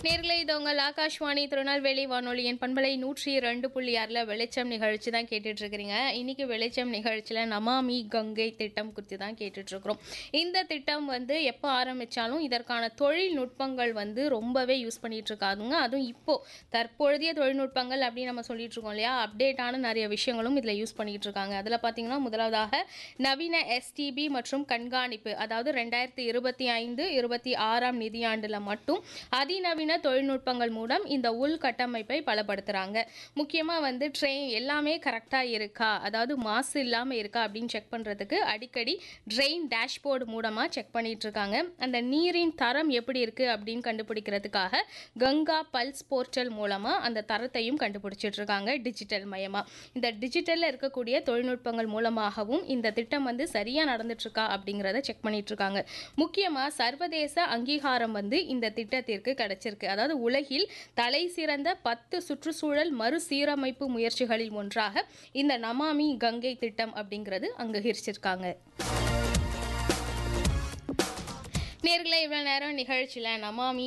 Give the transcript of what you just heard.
நேர்களே இது உங்கள் ஆகாஷ்வாணி திருநெல்வேலி வானொலியின் பண்பலை நூற்றி ரெண்டு புள்ளி ஆறில் வெளிச்சம் நிகழ்ச்சி தான் கேட்டுட்டு இருக்கிறீங்க இன்னைக்கு வெளிச்சம் நிகழ்ச்சியில் நமாமி கங்கை திட்டம் குறித்து தான் கேட்டுட்டு இருக்கிறோம் இந்த திட்டம் வந்து எப்போ ஆரம்பித்தாலும் இதற்கான தொழில்நுட்பங்கள் வந்து ரொம்பவே யூஸ் பண்ணிட்டு இருக்காதுங்க அதுவும் இப்போ தற்பொழுதைய தொழில்நுட்பங்கள் அப்படின்னு நம்ம சொல்லிட்டு இருக்கோம் இல்லையா அப்டேட்டான நிறைய விஷயங்களும் இதில் யூஸ் பண்ணிட்டு இருக்காங்க அதில் பார்த்தீங்கன்னா முதலாவதாக நவீன எஸ்டிபி மற்றும் கண்காணிப்பு அதாவது ரெண்டாயிரத்தி இருபத்தி ஐந்து இருபத்தி ஆறாம் நிதியாண்டில் மட்டும் அதிநவீன தொழில்நுட்பங்கள் மூலம் இந்த உள்கட்டமைப்பை பலப்படுத்துகிறாங்க முக்கியமாக வந்து ட்ரெயின் எல்லாமே கரெக்டாக இருக்கா அதாவது மாசு இல்லாமல் இருக்கா அப்படின்னு செக் பண்ணுறதுக்கு அடிக்கடி ட்ரெயின் டேஷ்போர்டு மூலமாக செக் பண்ணிட்டு இருக்காங்க அந்த நீரின் தரம் எப்படி இருக்குது அப்படின்னு கண்டுபிடிக்கிறதுக்காக கங்கா பல்ஸ் போர்ட்டல் மூலமாக அந்த தரத்தையும் கண்டுபிடிச்சிட்டு இருக்காங்க டிஜிட்டல் மயமாக இந்த டிஜிட்டலில் இருக்கக்கூடிய தொழில்நுட்பங்கள் மூலமாகவும் இந்த திட்டம் வந்து சரியாக நடந்துட்டு இருக்கா அப்படிங்கிறத செக் பண்ணிட்டு இருக்காங்க முக்கியமாக சர்வதேச அங்கீகாரம் வந்து இந்த திட்டத்திற்கு கிடைச்சிருக்கு அதாவது உலகில் தலை சிறந்த பத்து சுற்றுச்சூழல் மறுசீரமைப்பு முயற்சிகளில் ஒன்றாக இந்த நமாமி கங்கை திட்டம் அப்படிங்கிறது அங்கீகரிச்சிருக்காங்க நேர்களே இவ்வளோ நேரம் நிகழ்ச்சியில் நமாமி